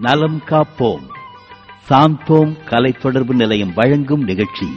நலம் காப்போம் சாந்தோம் கலை தொடர்பு நிலையம் வழங்கும் நிகழ்ச்சி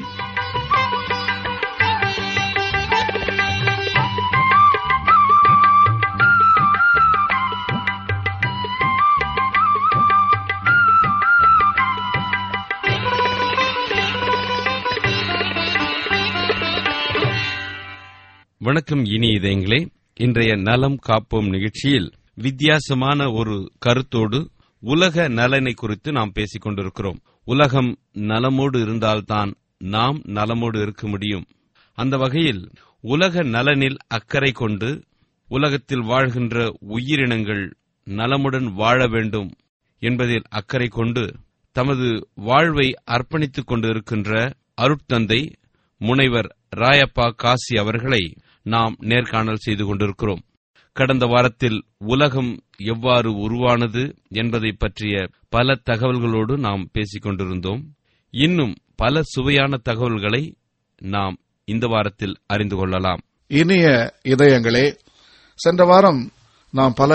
வணக்கம் இனி இதயங்களே இன்றைய நலம் காப்போம் நிகழ்ச்சியில் வித்தியாசமான ஒரு கருத்தோடு உலக நலனை குறித்து நாம் பேசிக் கொண்டிருக்கிறோம் உலகம் நலமோடு இருந்தால்தான் நாம் நலமோடு இருக்க முடியும் அந்த வகையில் உலக நலனில் அக்கறை கொண்டு உலகத்தில் வாழ்கின்ற உயிரினங்கள் நலமுடன் வாழ வேண்டும் என்பதில் அக்கறை கொண்டு தமது வாழ்வை அர்ப்பணித்துக் கொண்டிருக்கின்ற அருட்தந்தை முனைவர் ராயப்பா காசி அவர்களை நாம் நேர்காணல் செய்து கொண்டிருக்கிறோம் கடந்த வாரத்தில் உலகம் எவ்வாறு உருவானது என்பதை பற்றிய பல தகவல்களோடு நாம் பேசிக் கொண்டிருந்தோம் இன்னும் பல சுவையான தகவல்களை நாம் இந்த வாரத்தில் அறிந்து கொள்ளலாம் இனிய இதயங்களே சென்ற வாரம் நாம் பல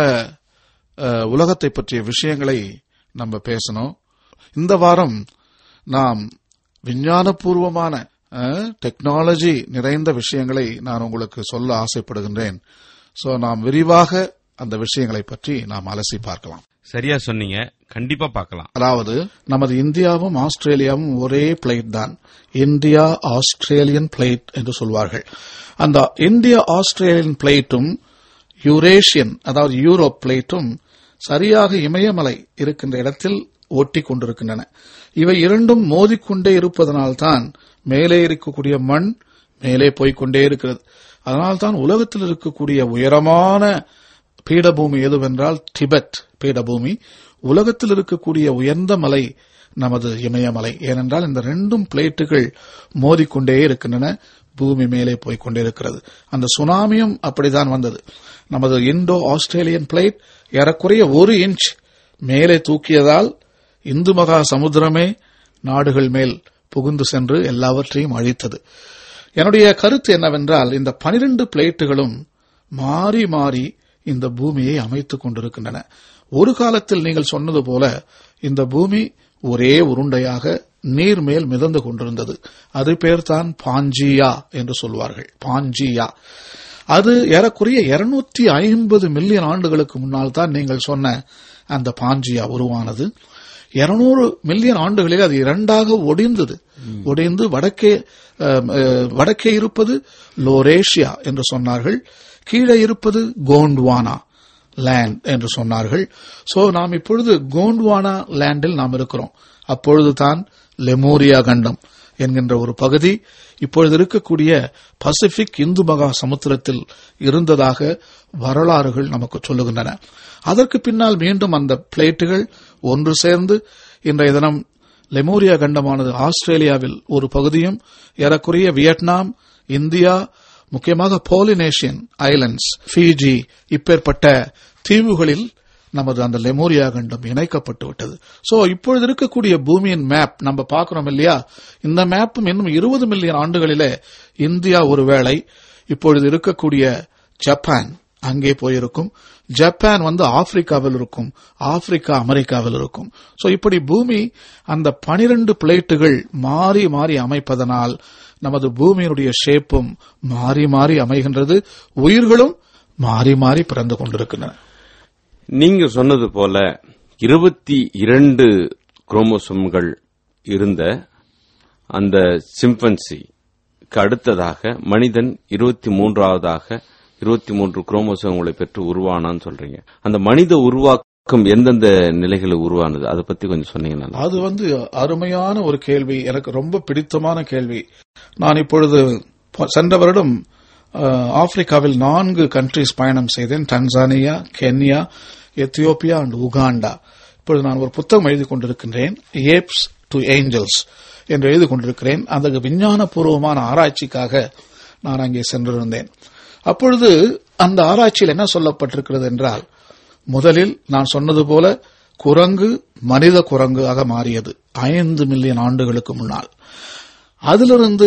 அஹ், உலகத்தை பற்றிய விஷயங்களை நம்ம பேசணும் இந்த வாரம் நாம் விஞ்ஞானபூர்வமான அஹ், டெக்னாலஜி நிறைந்த விஷயங்களை நான் உங்களுக்கு சொல்ல ஆசைப்படுகின்றேன் சோ நாம் விரிவாக அந்த விஷயங்களை பற்றி நாம் அலசி பார்க்கலாம் சரியா சொன்னீங்க கண்டிப்பா பார்க்கலாம் அதாவது நமது இந்தியாவும் ஆஸ்திரேலியாவும் ஒரே பிளேட் தான் இந்தியா ஆஸ்திரேலியன் பிளேட் என்று சொல்வார்கள் அந்த இந்திய ஆஸ்திரேலியன் பிளேட்டும் யூரேஷியன் அதாவது யூரோப் பிளேட்டும் சரியாக இமயமலை இருக்கின்ற இடத்தில் ஒட்டி கொண்டிருக்கின்றன இவை இரண்டும் மோதிக்கொண்டே இருப்பதனால்தான் மேலே இருக்கக்கூடிய மண் மேலே போய்க்கொண்டே இருக்கிறது அதனால்தான் உலகத்தில் இருக்கக்கூடிய உயரமான பீடபூமி எதுவென்றால் டிபெட் பீடபூமி உலகத்தில் இருக்கக்கூடிய உயர்ந்த மலை நமது இமயமலை ஏனென்றால் இந்த ரெண்டும் பிளேட்டுகள் மோதிக்கொண்டே இருக்கின்றன பூமி மேலே போய்க் கொண்டே இருக்கிறது அந்த சுனாமியும் அப்படிதான் வந்தது நமது இந்தோ ஆஸ்திரேலியன் பிளேட் ஏறக்குறைய ஒரு இன்ச் மேலே தூக்கியதால் இந்து மகா சமுத்திரமே நாடுகள் மேல் புகுந்து சென்று எல்லாவற்றையும் அழித்தது என்னுடைய கருத்து என்னவென்றால் இந்த பனிரெண்டு பிளேட்டுகளும் மாறி மாறி இந்த பூமியை அமைத்துக் கொண்டிருக்கின்றன ஒரு காலத்தில் நீங்கள் சொன்னது போல இந்த பூமி ஒரே உருண்டையாக நீர் மேல் மிதந்து கொண்டிருந்தது அது பேர்தான் பாஞ்சியா என்று சொல்வார்கள் பாஞ்சியா அது ஏறக்குறைய இருநூத்தி ஐம்பது மில்லியன் ஆண்டுகளுக்கு முன்னால் தான் நீங்கள் சொன்ன அந்த பாஞ்சியா உருவானது இருநூறு மில்லியன் ஆண்டுகளில் அது இரண்டாக ஒடிந்தது ஒடிந்து வடக்கே அஹ், அஹ், வடக்கே இருப்பது லோரேஷியா என்று சொன்னார்கள் கீழே இருப்பது கோண்ட்வானா லேண்ட் என்று சொன்னார்கள் சோ நாம் இப்பொழுது கோண்ட்வானா லேண்டில் நாம் இருக்கிறோம் அப்பொழுதுதான் லெமோரியா கண்டம் என்கின்ற ஒரு பகுதி இப்பொழுது இருக்கக்கூடிய பசிபிக் இந்து மகா சமுத்திரத்தில் இருந்ததாக வரலாறுகள் நமக்கு சொல்லுகின்றன அதற்கு பின்னால் மீண்டும் அந்த பிளேட்டுகள் ஒன்று சேர்ந்து இன்றைய தினம் லெமோரியா கண்டமானது ஆஸ்திரேலியாவில் ஒரு பகுதியும் ஏறக்குறைய வியட்நாம் இந்தியா முக்கியமாக போலினேஷியன் ஐலண்ட்ஸ் ஃபிஜி இப்பேற்பட்ட தீவுகளில் நமது அந்த லெமோரியா கண்டம் இணைக்கப்பட்டு விட்டது சோ இப்பொழுது இருக்கக்கூடிய பூமியின் மேப் நம்ம பார்க்கிறோம் இல்லையா இந்த மேப்பும் இன்னும் இருபது மில்லியன் ஆண்டுகளிலே இந்தியா ஒருவேளை இப்பொழுது இருக்கக்கூடிய ஜப்பான் அங்கே போயிருக்கும் ஜப்பான் வந்து ஆப்பிரிக்காவில் இருக்கும் ஆப்பிரிக்கா அமெரிக்காவில் இருக்கும் சோ இப்படி பூமி அந்த பனிரெண்டு பிளேட்டுகள் மாறி மாறி அமைப்பதனால் நமது பூமியினுடைய ஷேப்பும் மாறி மாறி அமைகின்றது உயிர்களும் மாறி மாறி பிறந்து கொண்டிருக்கின்றன நீங்க சொன்னது போல இருபத்தி இரண்டு குரோமோசோம்கள் இருந்த அந்த சிம்பன்சிக்கு அடுத்ததாக மனிதன் இருபத்தி மூன்றாவதாக இருபத்தி மூன்று குரோமோசோம்களை பெற்று உருவானான்னு சொல்றீங்க அந்த மனித உருவாக்கம் எந்தெந்த நிலைகளில் உருவானது அதை பத்தி கொஞ்சம் சொன்னீங்கன்னா நல்லா அது வந்து அருமையான ஒரு கேள்வி எனக்கு ரொம்ப பிடித்தமான கேள்வி நான் இப்பொழுது ப- சென்ற வருடம் அஹ், ஆப்பிரிக்காவில் நான்கு கண்ட்ரிஸ் பயணம் செய்தேன் Tanzania Kenya Ethiopia and Uganda இப்பொழுது நான் ஒரு புத்தகம் எழுதி கொண்டிருக்கின்றேன் ஏப்ஸ் டு ஏஞ்சல்ஸ் என்று எழுதி கொண்டிருக்கிறேன் அந்த விஞ்ஞானபூர்வமான ஆராய்ச்சிக்காக நான் அங்கே சென்றிருந்தேன் அப்பொழுது அந்த ஆராய்ச்சியில் என்ன சொல்லப்பட்டிருக்கிறது என்றால் முதலில் நான் சொன்னது போல குரங்கு மனித குரங்கு ஆக மாறியது ஐந்து மில்லியன் ஆண்டுகளுக்கு முன்னால் அதிலிருந்து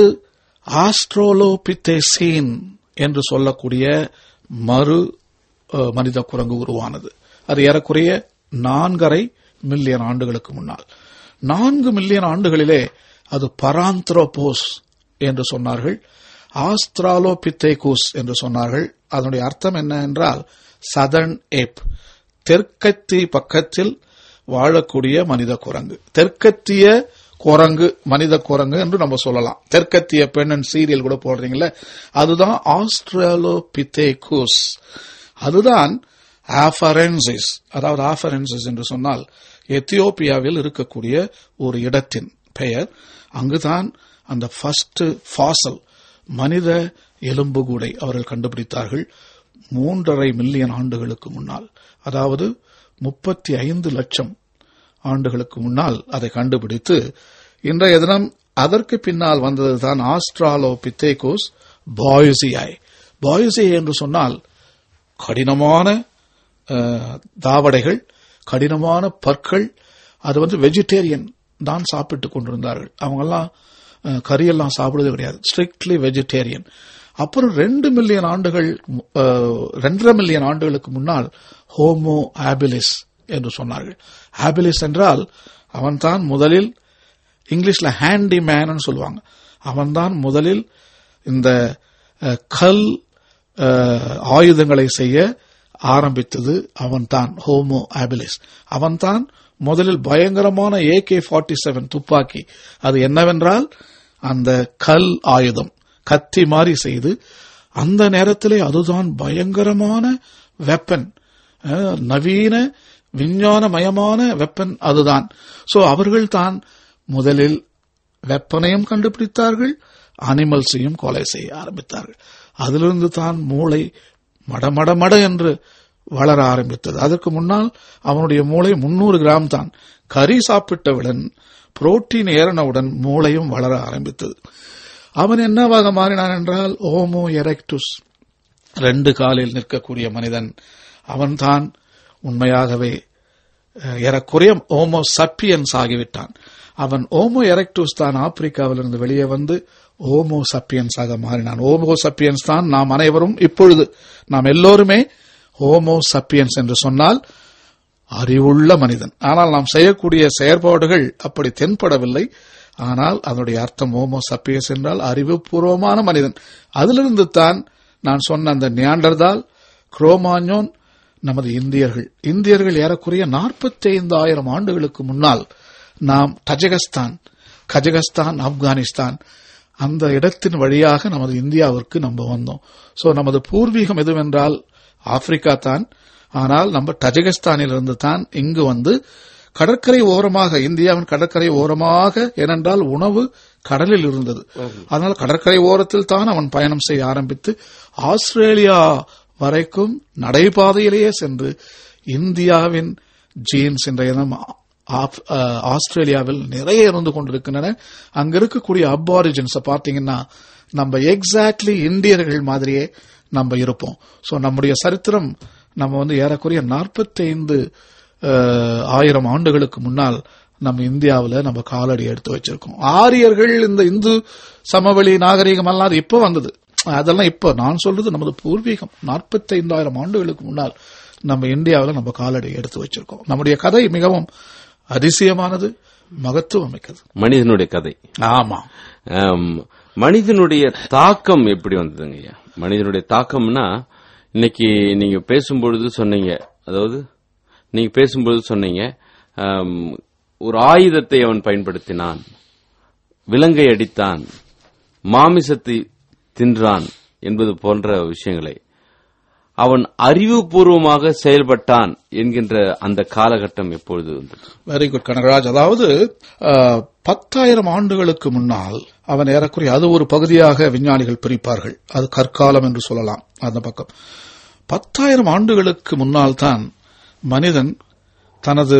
ஆஸ்ட்ரோலோபித்தேசீன் என்று சொல்லக்கூடிய மறு அஹ், மனித குரங்கு உருவானது அது ஏறக்குறைய நான்கரை மில்லியன் ஆண்டுகளுக்கு முன்னால் நான்கு மில்லியன் ஆண்டுகளிலே அது பராந்த்ரோபோஸ் என்று சொன்னார்கள் ஆஸ்திராலோபித்தேகூஸ் என்று சொன்னார்கள் அதனுடைய அர்த்தம் என்ன என்றால் சதர்ன் ஏப் தெற்கத்தி பக்கத்தில் வாழக்கூடிய மனித குரங்கு தெற்கத்திய குரங்கு மனித குரங்கு என்று நம்ம சொல்லலாம் தெற்கத்திய பெண் சீரியல் கூட போடுறீங்களே அதுதான் ஆஸ்திரலோபித்தேகூஸ் அதுதான் ஆஃபரன்சிஸ் அதாவது ஆஃபரன்சிஸ் என்று சொன்னால் எத்தியோப்பியாவில் இருக்கக்கூடிய ஒரு இடத்தின் பெயர் அங்குதான் அந்த ஃபர்ஸ்ட் ஃபாசல் மனித எலும்புகூடை அவர்கள் கண்டுபிடித்தார்கள் மூன்றரை மில்லியன் ஆண்டுகளுக்கு முன்னால் அதாவது முப்பத்தி ஐந்து லட்சம் ஆண்டுகளுக்கு முன்னால் அதை கண்டுபிடித்து இன்றைய தினம் அதற்கு பின்னால் வந்ததுதான் ஆஸ்ட்ராலோ பித்தேகோஸ் பாயுசியாய் பாயுசியாய் என்று சொன்னால் கடினமான அஹ், தாவடைகள் கடினமான பற்கள் அது வந்து வெஜிடேரியன் தான் சாப்பிட்டுக் கொண்டிருந்தார்கள் அவங்கெல்லாம் அஹ், கறியெல்லாம் சாப்பிடுறது கிடையாது ஸ்ட்ரிக்ட்லி வெஜிடேரியன் அப்புறம் ரெண்டு மில்லியன் ஆண்டுகள் அஹ், ரெண்டரை மில்லியன் ஆண்டுகளுக்கு முன்னால் ஹோமோ ஆபிலிஸ் என்று சொன்னார்கள் ஆபிலிஸ் என்றால் அவன்தான் முதலில் இங்கிலீஷ்ல ஹேண்டி மேன் சொல்லுவாங்க அவன்தான் முதலில் இந்த அஹ், கல் அஹ், ஆயுதங்களை செய்ய ஆரம்பித்தது அவன்தான் ஹோமோ ஆபிலிஸ் அவன்தான் முதலில் பயங்கரமான ஏகே ஃபார்ட்டி செவன் துப்பாக்கி அது என்னவென்றால் அந்த கல் ஆயுதம் கத்தி மாதிரி செய்து அந்த நேரத்திலே அதுதான் பயங்கரமான வெப்பன் நவீன விஞ்ஞானமயமான வெப்பன் அதுதான் சோ அவர்கள் தான் முதலில் வெப்பனையும் கண்டுபிடித்தார்கள் அனிமல்ஸையும் கொலை செய்ய ஆரம்பித்தார்கள் அதிலிருந்து தான் மூளை மடமட மட என்று வளர ஆரம்பித்தது அதற்கு முன்னால் அவனுடைய மூளை முன்னூறு கிராம் தான் கறி சாப்பிட்டவுடன் புரோட்டீன் ஏறினவுடன் மூளையும் வளர ஆரம்பித்தது அவன் என்னவாக மாறினான் என்றால் ஓமோ எரெக்டுஸ் ரெண்டு காலில் நிற்கக்கூடிய மனிதன் அவன்தான் உண்மையாகவே அஹ், ஏறக்குறைய ஓமோ சப்பியன்ஸ் ஆகிவிட்டான் அவன் ஓமோ எரெக்டூஸ் தான் ஆப்பிரிக்காவிலிருந்து வெளியே வந்து ஓமோ சப்பியன்ஸாக மாறினான் ஓமோ சப்பியன்ஸ் தான் நாம் அனைவரும் இப்பொழுது நாம் எல்லோருமே ஹோமோ சப்பியன்ஸ் என்று சொன்னால் அறிவுள்ள மனிதன் ஆனால் நாம் செய்யக்கூடிய செயற்பாடுகள் அப்படி தென்படவில்லை ஆனால் அதனுடைய அர்த்தம் ஹோமோ சப்பியஸ் என்றால் அறிவுபூர்வமான மனிதன் அதிலிருந்து தான் நான் சொன்ன அந்த நியாண்டர்தால் குரோமாஞ்சோன் நமது இந்தியர்கள் இந்தியர்கள் ஏறக்குறைய நாற்பத்தி ஐந்தாயிரம் ஆண்டுகளுக்கு முன்னால் நாம் தஜகஸ்தான் கஜகஸ்தான் ஆப்கானிஸ்தான் அந்த இடத்தின் வழியாக நமது இந்தியாவிற்கு நம்ம வந்தோம் சோ நமது பூர்வீகம் எதுவென்றால் ஆப்பிரிக்கா தான் ஆனால் நம்ம டஜகஸ்தானில் இருந்து தான் இங்கு வந்து கடற்கரை ஓரமாக இந்தியாவின் கடற்கரை ஓரமாக ஏனென்றால் உணவு கடலில் இருந்தது அதனால் கடற்கரை ஓரத்தில் தான் அவன் பயணம் செய்ய ஆரம்பித்து ஆஸ்திரேலியா வரைக்கும் நடைபாதையிலேயே சென்று இந்தியாவின் ஜீன்ஸ் என்ற இனம் ஆப்- அஹ், ஆஸ்திரேலியாவில் நிறைய இருந்து கொண்டிருக்கின்றன அங்க இருக்கக்கூடிய அப்பாரிஜின்ஸை பார்த்தீங்கன்னா நம்ம எக்ஸாக்ட்லி இந்தியர்கள் மாதிரியே நம்ம இருப்போம் சோ நம்முடைய சரித்திரம் நம்ம வந்து ஏறக்குறைய 45 ஆயிரம் ஆண்டுகளுக்கு முன்னால் நம்ம இந்தியாவுல நம்ம காலடி எடுத்து வச்சிருக்கோம் ஆரியர்கள் இந்த இந்து சமவெளி நாகரிகம் எல்லாம் அது இப்ப வந்தது அதெல்லாம் இப்ப நான் சொல்றது நமது பூர்வீகம் 45000 ஆண்டுகளுக்கு முன்னால் நம்ம இந்தியாவுல நம்ம காலடி எடுத்து வச்சிருக்கோம் நம்முடைய கதை மிகவும் அதிசயமானது மகத்துவம் மிக்கது மனிதனுடைய கதை ஆமா ஆம், மனிதனுடைய தாக்கம் எப்படி வந்ததுங்க ஐயா மனிதனுடைய தாக்கம்னா இன்னைக்கு நீங்க பேசும்பொழுது சொன்னீங்க அதாவது நீங்க பேசும்பொழுது சொன்னீங்க ஆம், ஒரு ஆயுதத்தை அவன் பயன்படுத்தினான் விலங்கை அடித்தான் மாமிசத்தை தின்றான் என்பது போன்ற விஷயங்களை அவன் அறிவுபூர்வமாக செயல்பட்டான் என்கின்ற அந்த காலகட்டம் எப்பொழுது வந்தது வெரி குட் கனகராஜ் அதாவது அஹ், பத்தாயிரம் ஆண்டுகளுக்கு முன்னால் அவன் ஏறக்குறைய அது ஒரு பகுதியாக விஞ்ஞானிகள் பிரிப்பார்கள் அது கற்காலம் என்று சொல்லலாம் அந்த பக்கம் பத்தாயிரம் ஆண்டுகளுக்கு முன்னால் தான் மனிதன் தனது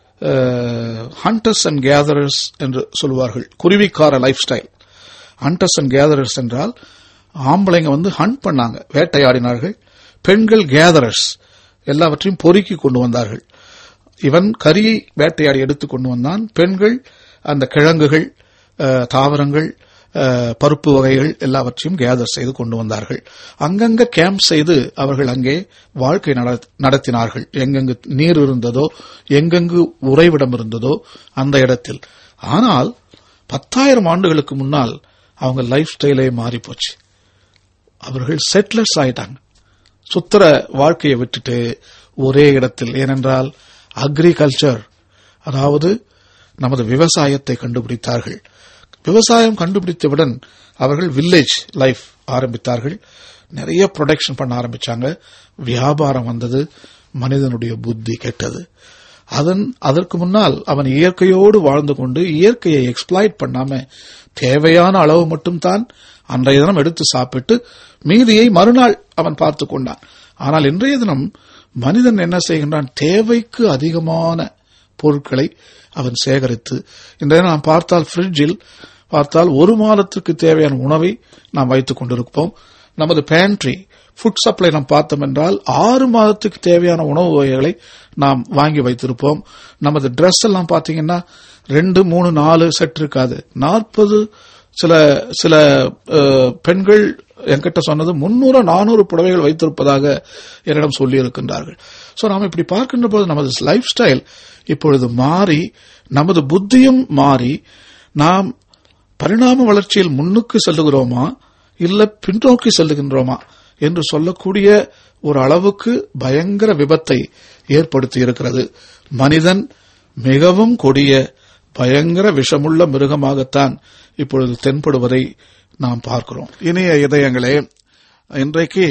ஹண்டர்ஸ் அண்ட் கேதரர்ஸ் என்று சொல்வார்கள் குருவிக்கார lifestyle hunters and gatherers என்றால் ஆம்பளைங்க வந்து ஹண்ட் பண்ணாங்க வேட்டையாடினார்கள் பெண்கள் கேதரர்ஸ் எல்லாவற்றையும் பொறுக்கி கொண்டு வந்தார்கள் இவன் கரியை வேட்டையாடி எடுத்துக் கொண்டு வந்தான் பெண்கள் அந்த கிழங்குகள் அஹ், தாவரங்கள் அஹ், பருப்பு வகைகள் எல்லாவற்றையும் கேதர் செய்து கொண்டு வந்தார்கள் அங்கங்க கேம்ப் செய்து அவர்கள் அங்கே வாழ்க்கை நட- நடத்தினார்கள் எங்கெங்கு நீர் இருந்ததோ எங்கெங்கு உறைவிடம் இருந்ததோ அந்த இடத்தில் ஆனால் பத்தாயிரம் ஆண்டுகளுக்கு முன்னால் அவங்க லைஃப் ஸ்டைலே மாறி போச்சு அவர்கள் செட்டிலர்ஸ் ஆயிட்டாங்க சுத்திர வாழ்க்கையை விட்டுட்டு ஒரே இடத்தில் ஏனென்றால் அக்ரிகல்ச்சர் அதாவது நமது விவசாயத்தை கண்டுபிடித்தார்கள் விவசாயம் கண்டுபிடித்தவுடன் அவர்கள் வில்லேஜ் லைஃப் ஆரம்பித்தார்கள் நிறைய ப்ரொடக்ஷன் பண்ண ஆரம்பிச்சாங்க வியாபாரம் வந்தது மனிதனுடைய புத்தி கெட்டது அதன் அதற்கு முன்னால் அவன் இயற்கையோடு வாழ்ந்து கொண்டு இயற்கையை எக்ஸ்பிளாய்ட் பண்ணாம தேவையான அளவு மட்டும்தான் அன்றைய தினம் எடுத்து சாப்பிட்டு மீதியை மறுநாள் அவன் பார்த்து கொண்டான் ஆனால் இன்றைய தினம் மனிதன் என்ன செய்கின்றான் தேவைக்கு அதிகமான பொருட்களை அவன் சேகரித்து இன்றைய நாம் பார்த்தால் ஃப்ரிட்ஜில் பார்த்தால் ஒரு மாதத்துக்கு தேவையான உணவை நாம் வைத்துக் கொண்டிருப்போம் நமது பேண்ட்ரி ஃபுட் சப்ளை நாம் பார்த்தோம் என்றால் ஆறு மாதத்துக்கு தேவையான உணவு வகைகளை நாம் வாங்கி வைத்திருப்போம் நமது Dress எல்லாம் பாத்தீங்கன்னா ரெண்டு மூணு நாலு செட் இருக்காது நாற்பது சில சில அஹ், பெண்கள் என்கிட்ட சொன்னது முன்னூறு நானூறு புடவைகள் வைத்திருப்பதாக என்னிடம் சொல்லி இருக்கின்றார்கள் சோ நாம் இப்படி பார்க்கின்ற போது நமது லைஃப் ஸ்டைல் இப்பொழுது மாறி நமது புத்தியும் மாறி நாம் பரிணாம வளர்ச்சியில் முன்னுக்கு செல்லுகிறோமா இல்ல பின்னோக்கி செல்லுகின்றோமா என்று சொல்லக்கூடிய ஒரு அளவுக்கு பயங்கர விபத்தை ஏற்படுத்தி இருக்கிறது மனிதன் மிகவும் கொடிய பயங்கர விஷமுள்ள மிருகமாகத்தான் இப்பொழுது தென்படுவதை நாம் பார்க்கிறோம் இனிய இதயங்களே இன்றைக்கு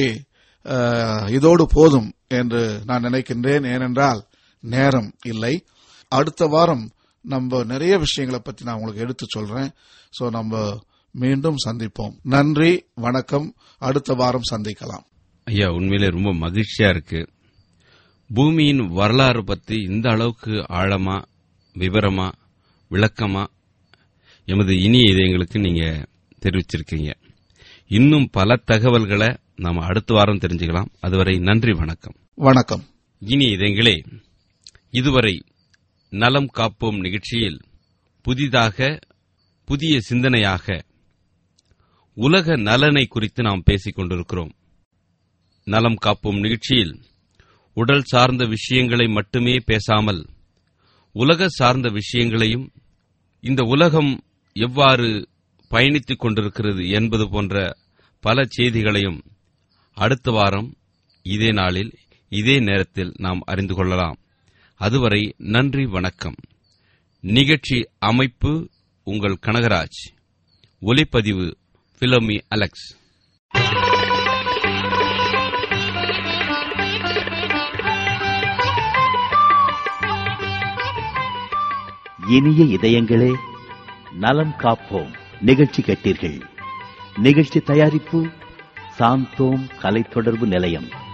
அஹ், இதோடு போதும் என்று நான் நினைக்கின்றேன் ஏனென்றால் நேரம் இல்லை அடுத்த வாரம் நம்ம நிறைய விஷயங்களை பத்தி நான் உங்களுக்கு எடுத்து சொல்றேன் சோ நம்ம மீண்டும் சந்திப்போம் நன்றி வணக்கம் அடுத்த வாரம் சந்திக்கலாம் ஐயா உண்மையிலே ரொம்ப மகிழ்ச்சியா இருக்கு பூமியின் வரலாறு பத்தி இந்த அளவுக்கு ஆழமா விவரமா விளக்கமா எமது இனிய இதயங்களுக்கு நீங்க தெரிவிச்சிருக்கீங்க இன்னும் பல தகவல்களை நாம அடுத்த வாரம் தெரிஞ்சுக்கலாம் அதுவரை நன்றி வணக்கம் வணக்கம் இனி இதயங்களே இதுவரை நலம் காப்போம் நிகழ்ச்சியில் புதிதாக புதிய சிந்தனையாக உலக நலனை குறித்து நாம் பேசிக் கொண்டிருக்கிறோம் நலம் காப்போம் நிகழ்ச்சியில் உடல் சார்ந்த விஷயங்களை மட்டுமே பேசாமல் உலக சார்ந்த விஷயங்களையும் இந்த உலகம் எவ்வாறு பயணித்துக் கொண்டிருக்கிறது என்பது போன்ற பல செய்திகளையும் அடுத்த வாரம் இதே நாளில் இதே நேரத்தில் நாம் அறிந்து கொள்ளலாம் அதுவரை நன்றி வணக்கம் நிகழ்ச்சி அமைப்பு உங்கள் கனகராஜ் ஒலிப்பதிவு பிலோமி அலெக்ஸ் இனிய இதயங்களே நலம் காப்போம் நிகழ்ச்சி கேட்டீர்கள் நிகழ்ச்சி தயாரிப்பு சாந்தோம் கலை தொடர்பு நிலையம்